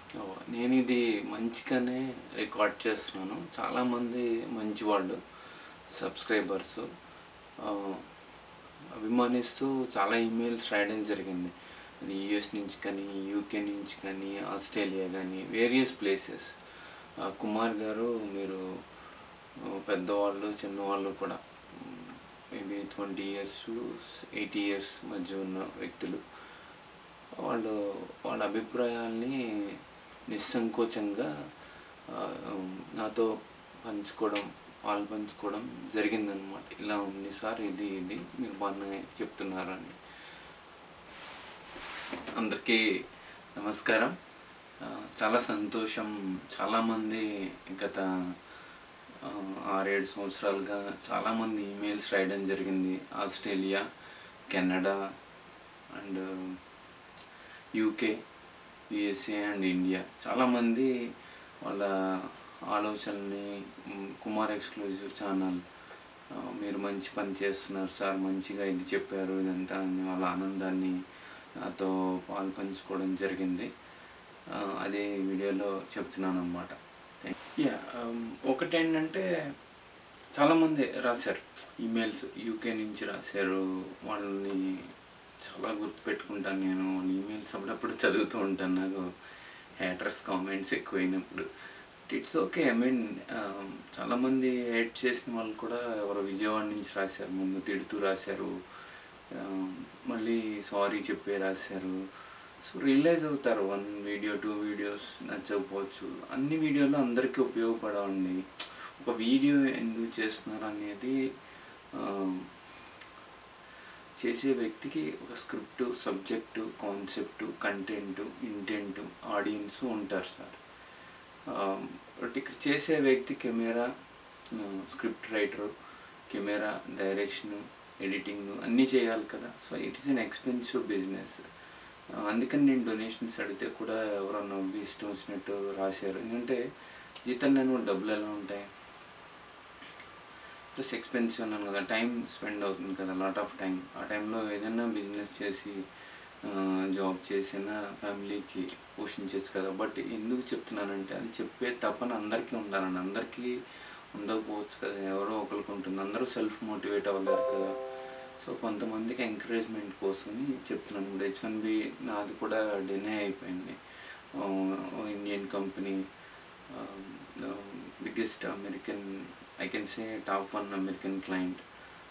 ఓ, నేను ఇది మంచిగానే రికార్డ్ చేస్తున్నాను చాలామంది మంచి వాళ్ళు సబ్స్క్రైబర్స్ అభిమానిస్తూ చాలా ఈమెయిల్స్ రాయడం జరిగింది అది యూఎస్ నుంచి కానీ యూకే నుంచి కానీ ఆస్ట్రేలియా కానీ వేరియస్ ప్లేసెస్ కుమార్ గారు మీరు ఆ, పెద్దవాళ్ళు చిన్నవాళ్ళు కూడా maybe twenty years eighty years మధ్య ఉన్న వ్యక్తులు వాళ్ళు వాళ్ళ అభిప్రాయాల్ని నిస్సంకోచంగా ఆ, నాతో పంచుకోవడం పాలు పంచుకోవడం జరిగిందనమాట ఇలా ఉంది సార్ ఇది ఇది మీరు బాగానే చెప్తున్నారని అందరికీ నమస్కారం ఆ, చాలా సంతోషం చాలామంది గత ఆ, ఆరేడు సంవత్సరాలుగా చాలామంది ఈమెయిల్స్ రాయడం జరిగింది Australia Canada and UK USA and India చాలామంది వాళ్ళ ఆలోచనని మ్, కుమార్ ఎక్స్క్లూజివ్ ఛానల్ ఆ, మీరు మంచి పని చేస్తున్నారు సార్ మంచిగా ఇది చెప్పారు ఇదంతా అని వాళ్ళ ఆనందాన్ని నాతో పాలు పంచుకోవడం జరిగింది ఆ, అదే వీడియోలో చెప్తున్నాను అనమాట యా ఒకటేంటంటే చాలామంది రాశారు ఈమెయిల్స్ యూకే నుంచి రాశారు వాళ్ళని చాలా గుర్తుపెట్టుకుంటాను నేను వాళ్ళ ఈమెయిల్స్ అప్పుడప్పుడు చదువుతూ ఉంటాను నాకు హ్యాటర్స్ కామెంట్స్ ఎక్కువైనప్పుడు ఇట్స్ ఓకే ఐ మీన్ చాలామంది హేట్ చేసిన వాళ్ళు కూడా ఎవరో విజయవాడ నుంచి రాశారు ముందు తిడుతూ రాశారు ఆ, మళ్ళీ సారీ చెప్పే రాశారు సో రియలైజ్ అవుతారు వన్ వీడియో టూ వీడియోస్ నచ్చకపోవచ్చు అన్ని వీడియోలు అందరికీ ఉపయోగపడవండి ఒక వీడియో ఎందుకు చేస్తున్నారు అనేది ఆ, చేసే వ్యక్తికి ఒక script subject concept content intent audience ఉంటారు సార్ ఆ, బట్ ఇక్కడ చేసే వ్యక్తి camera script writer camera direction editing అన్నీ చేయాలి కదా so it is an expensive business అందుకని నేను డొనేషన్స్ అడిగితే కూడా ఎవరన్నా నవ్వి ఇష్టం వచ్చినట్టు రాశారు ఎందుకంటే జీతం నేను డబ్బులు ఎలా ఉంటాయి ప్లస్ ఎక్స్పెన్సివ్ అన్నాను కదా టైం స్పెండ్ అవుతుంది కదా లాట్ ఆఫ్ టైం ఆ టైంలో ఏదైనా బిజినెస్ చేసి జాబ్ చేసిన ఫ్యామిలీకి పోషించవచ్చు కదా బట్ ఎందుకు చెప్తున్నానంటే అది చెప్పే తపన అందరికీ ఉండాలండి అందరికీ ఉండకపోవచ్చు కదా ఎవరో ఒకరికి ఉంటుంది అందరూ సెల్ఫ్ మోటివేట్ అవ్వలేరు కదా సో కొంతమందికి ఎంకరేజ్మెంట్ కోసమని చెప్తున్నాను ఇప్పుడు హెచ్ వన్ బి నాది కూడా డినే అయిపోయింది Indian company biggest American I can say top one American client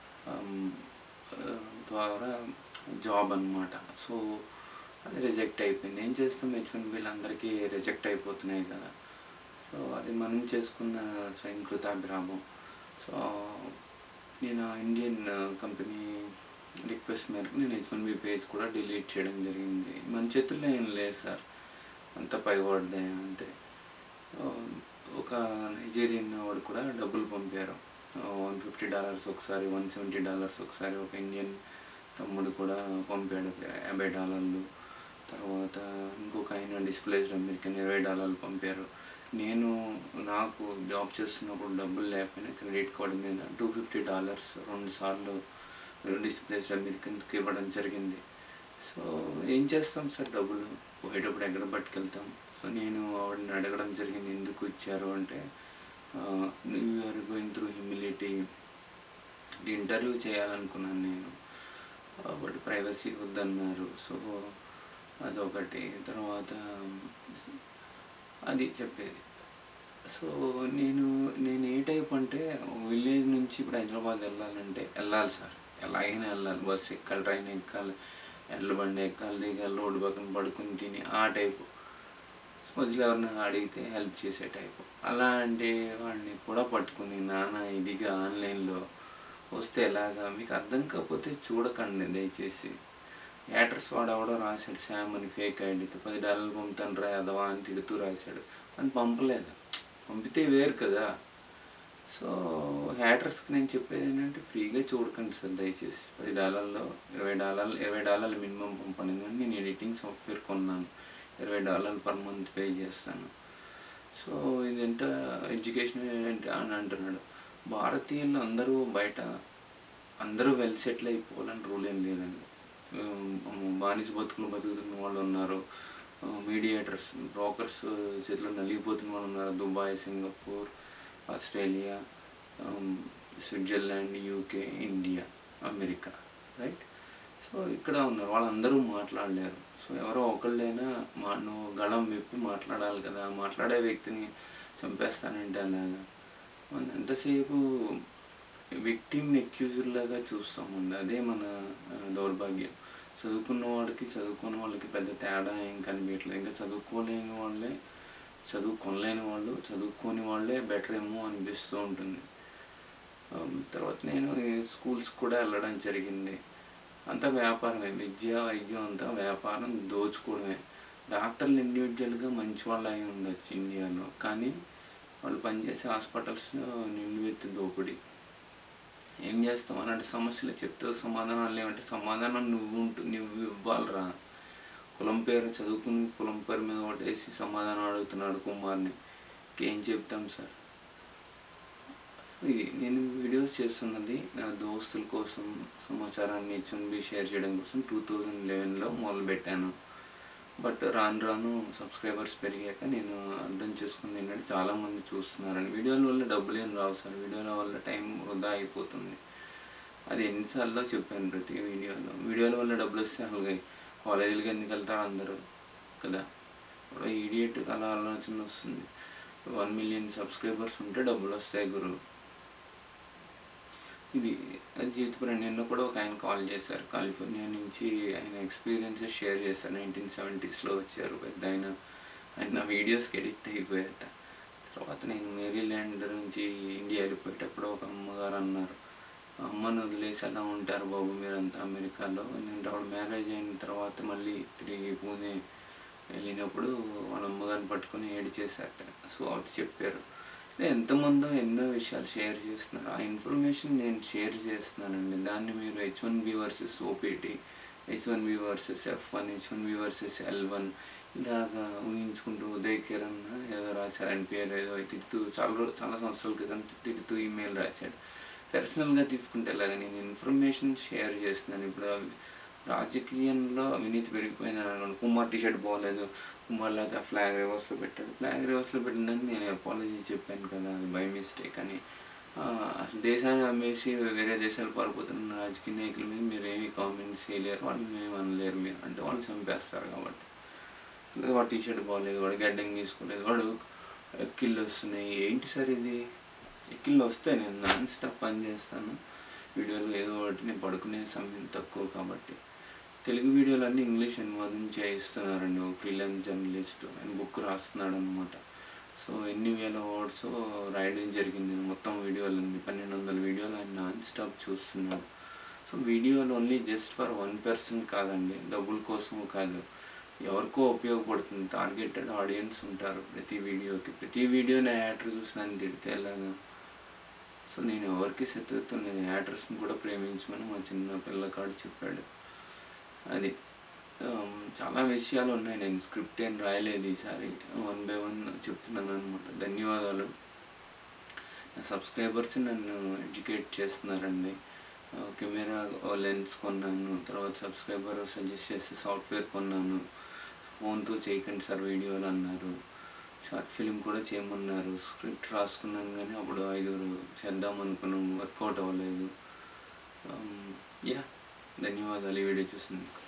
ద్వారా జాబ్ అన్నమాట సో అది రిజెక్ట్ అయిపోయింది ఏం చేస్తాం హెచ్ వన్ బిల్ అందరికీ రిజెక్ట్ అయిపోతున్నాయి కదా సో అది మనం చేసుకున్న స్వయంకృతాభిరామం సో నేను ఆ ఇండియన్ కంపెనీ రిక్వెస్ట్ మేరకు నేను హెచ్ వన్ బి పేజ్ కూడా డిలీట్ చేయడం జరిగింది మన చేతుల్లో ఏం లేదు సార్ అంత పైవాడిదే అంతే ఆ, ఒక నైజీరియన్ వాడు కూడా డబ్బులు పంపారు వన్ ఫిఫ్టీ డాలర్స్ ఒకసారి వన్ సెవెంటీ డాలర్స్ ఒకసారి ఒక ఇండియన్ తమ్ముడు కూడా పంపాడు యాభై డాలర్లు తర్వాత ఇంకొక ఆయన డిస్ప్లేస్డ్ అమెరికన్ ఇరవై డాలర్లు పంపారు నేను నాకు జాబ్ చేస్తున్నప్పుడు డబ్బులు లేకపోయినా క్రెడిట్ కార్డు మీద టూ ఫిఫ్టీ డాలర్స్ రెండు సార్లు డిస్ప్లేస్డ్ అమెరికన్స్కి ఇవ్వడం జరిగింది సో ఏం చేస్తాం సార్ డబ్బులు పోయేటప్పుడు ఎక్కడ పట్టుకెళ్తాం సో నేను ఆవిడని అడగడం జరిగింది ఎందుకు ఇచ్చారు అంటే you are going through humility interview చేయాలనుకున్నాను నేను బట్ ప్రైవసీ వద్దన్నారు సో అదొకటి తర్వాత అది చెప్పేది సో నేను నేను ఏ టైప్ అంటే విలేజ్ నుంచి ఇప్పుడు హైదరాబాద్ వెళ్ళాలంటే వెళ్ళాలి సార్ ఎలాగైనా వెళ్ళాలి బస్సు ఎక్కాలి ట్రైన్ ఎక్కాలి ఎడ్ల బండి ఎక్కాలి దిగాలి రోడ్డు పక్కన పడుకుని తిని ఆ టైపు మధ్యలో ఎవరిని అడిగితే హెల్ప్ చేసే టైపు అలాంటి వాడిని కూడా పట్టుకుని నాన్న ఇదిగా ఆన్లైన్లో వస్తే ఎలాగా మీకు అర్థం కాకపోతే చూడకండి దయచేసి యాటర్స్ వాడు ఎవడో రాశాడు శామ్ అని ఫేక్ ఐడితో పది డాలర్లు పంపుతాను రా అదవా అని తిడుతూ రాశాడు అని పంపలేదు పంపితే వేరు కదా సో హ్యాటర్స్కి నేను చెప్పేది ఏంటంటే ఫ్రీగా చూడకండి సార్ దయచేసి పది డాలర్లో ఇరవై డాలర్లు ఇరవై డాలర్లు మినిమం పంపండి కానీ నేను ఎడిటింగ్ సాఫ్ట్వేర్ కొన్నాను ఇరవై డాలర్లు పర్ మంత్ పే చేస్తాను సో ఇది ఎంత ఎడ్యుకేషన్ ఏంటి అని అంటున్నాడు భారతీయులు అందరూ బయట అందరూ వెల్ సెటిల్ అయిపోవాలని రూల్ ఏం లేదండి ఉమ్, బానిస బతుకులు బతుకుతున్న వాళ్ళు ఉన్నారు మీడియేటర్స్ బ్రోకర్స్ చేతిలో నలిగిపోతున్న వాళ్ళు ఉన్నారు Dubai Singapore Australia um, Switzerland UK India America right so ఇక్కడ ఉన్నారు వాళ్ళందరూ మాట్లాడలేరు సో ఎవరో ఒకళ్ళైనా మా నువ్వు గళం విప్పి మాట్లాడాలి కదా మాట్లాడే వ్యక్తిని చంపేస్తానంటే అలాగా మనం ఎంతసేపు విక్టిమ్ని అక్యూజర్ లాగా చూస్తామండి అదే మన ఆ, దౌర్భాగ్యం చదువుకున్న వాడికి చదువుకున్న వాళ్ళకి పెద్ద తేడా ఏం కనిపించట్లేదు ఇంకా చదువుకోలేని వాళ్ళే చదువుకోలేని వాళ్ళు చదువుకోని వాళ్ళే బెటర్ ఏమో అనిపిస్తూ ఉంటుంది ఆమ్, తర్వాత నేను ఈ స్కూల్స్ కూడా వెళ్ళడం జరిగింది అంతా వ్యాపారమే విద్య వైద్యం అంతా వ్యాపారం దోచుకోవడమే డాక్టర్లు ఇండివిజువల్గా మంచి వాళ్ళు అయి ఉండొచ్చు ఇండియాలో కానీ వాళ్ళు పనిచేసే హాస్పిటల్స్లో నిలువెత్తి దోపిడీ ఏం చేస్తాం అలాంటి సమస్యలు చెప్తే సమాధానాలు లేవంటే సమాధానం నువ్వు ఉంటు నువ్వు ఇవ్వాలిరా కులం పేరు చదువుకుని కులం పేరు మీద ఒకటేసి సమాధానం అడుగుతున్నాడు కుమార్ని ఇంకేం చెప్తాం సార్ ఇది నేను వీడియోస్ చేస్తున్నది నా దోస్తుల కోసం సమాచారాన్ని చుంబి షేర్ చేయడం కోసం టూ థౌజండ్ లెవెన్లో మొదలుపెట్టాను బట్ రాను రాను సబ్స్క్రైబర్స్ పెరిగాక నేను అర్థం చేసుకుంది ఏంటంటే చాలామంది చూస్తున్నారని వీడియోల వల్ల డబ్బులు ఏం రావు సార్ వీడియోల వల్ల టైం వృధా అయిపోతుంది అది ఎన్నిసార్లు చెప్పాను ప్రతి వీడియోలో వీడియోల వల్ల డబ్బులు వస్తే అలాగే కాలేజీలకి ఎందుకు వెళ్తారు అందరూ కదా ఇప్పుడు ఈడియట్ అలా ఆలోచన వస్తుంది వన్ మిలియన్ సబ్స్క్రైబర్స్ ఉంటే డబ్బులు వస్తాయి గురు ఇది జీవితపురం నిన్న కూడా ఒక ఆయన కాల్ చేశారు కాలిఫోర్నియా నుంచి ఆయన ఎక్స్పీరియన్సెస్ షేర్ చేశారు నైన్టీన్ సెవెంటీస్లో వచ్చారు పెద్ద ఆయన ఆయన నా వీడియోస్కి ఎడిక్ట్ అయిపోయాట తర్వాత నేను మేరీల్యాండ్ నుంచి ఇండియా వెళ్ళిపోయేటప్పుడు ఒక అమ్మగారు అన్నారు అమ్మను వదిలేసి ఎలా ఉంటారు బాబు మీరంతా అమెరికాలో ఎందుకంటే ఆవిడ మ్యారేజ్ అయిన తర్వాత మళ్ళీ తిరిగి పూణే వెళ్ళినప్పుడు వాళ్ళ అమ్మగారిని పట్టుకొని ఏడి చేశారట సో ఆవిడ చెప్పారు ఇలా ఎంతమందో ఎన్నో విషయాలు షేర్ చేస్తున్నారు ఆ ఇన్ఫర్మేషన్ నేను షేర్ చేస్తున్నానండి దాన్ని మీరు H one B versus OPT H one B versus F one H one B versus L one ఇలాగా ఊహించుకుంటూ ఉదయ్ కిరణ్ ఏదో రాశారు అని పేరు ఏదో తిడుతూ చాలా రో- చాలా సంవత్సరాల క్రితం తిడుతూ ఈమెయిల్ రాశాడు పర్సనల్గా తీసుకుంటే ఇలాగ నేను ఇన్ఫర్మేషన్ షేర్ చేస్తున్నాను ఇప్పుడు అవి రాజకీయంలో అవినీతి పెరిగిపోయింది అనుకోండి కుమార్ టీషర్ట్ బాగోలేదు కుమార్ లేదా ఫ్లాగ్ రివర్స్లో పెట్టాడు ఫ్లాగ్ రివర్స్లో పెట్టిందని నేను అపాలజీ చెప్పాను కదా అది బై మిస్టేక్ అని ఆ, అసలు దేశాన్ని అమ్మేసి వేరే దేశాలు పారిపోతున్న రాజకీయ నాయకుల మీద మీరు ఏమి కామెంట్స్ చేయలేరు వాళ్ళు మేము అనలేరు మీరు అంటే వాళ్ళు చంపేస్తారు కాబట్టి లేదా వాడు టీషర్ట్ బాగోలేదు వాడు గడ్డం తీసుకోలేదు వాడు ఎక్కిళ్ళు వస్తున్నాయి ఏంటి సార్ ఇది ఎక్కిళ్ళు వస్తాయి నేను నాన్ స్టాప్ పని చేస్తాను వీడియోలు ఏదో ఒకటి నేను పడుకునే సమయం తక్కువ కాబట్టి తెలుగు వీడియోలు అన్నీ ఇంగ్లీష్ అనువాదం చేయిస్తున్నారండి ఒక ఫ్రీలాన్స్ జర్నలిస్ట్ ఆయన బుక్ రాస్తున్నాడు అనమాట సో ఎన్ని వేల వర్డ్స్ రాయడం జరిగింది మొత్తం వీడియోలన్నీ పన్నెండు వందల వీడియోలు ఆయన నాన్ స్టాప్ చూస్తున్నాడు సో వీడియోలు only just for one person కాదండి డబ్బుల కోసం కాదు ఎవరికో ఉపయోగపడుతుంది టార్గెటెడ్ ఆడియన్స్ ఉంటారు ప్రతి వీడియోకి ప్రతి వీడియోని యాక్టర్ చూసి నన్ను తిడితే ఎలాగా సో నేను ఎవరికి శత్రుత్వం నేను యాక్టర్స్ని కూడా ప్రేమించమని మా చిన్న పిల్లకాడు చెప్పాడు అది ఆమ్, చాలా విషయాలు ఉన్నాయి నేను స్క్రిప్ట్ ఏం రాయలేదు ఈసారి వన్ బై వన్ చెప్తున్నాను అనమాట ధన్యవాదాలు నా సబ్స్క్రైబర్స్ నన్ను ఎడ్యుకేట్ చేస్తున్నారండి ఆ, కెమెరా లెన్స్ కొన్నాను తర్వాత సబ్స్క్రైబర్ సజెస్ట్ చేసి సాఫ్ట్వేర్ కొన్నాను ఫోన్తో చేయకండి సార్ వీడియోలు అన్నారు షార్ట్ ఫిలిం కూడా చేయమన్నారు స్క్రిప్ట్ రాసుకున్నాను కానీ అప్పుడు ఐదుగురు చేద్దాం అనుకున్నాం వర్కౌట్ అవ్వలేదు యా ధన్యవాదాలు ఈ వీడియో చూసినందుకు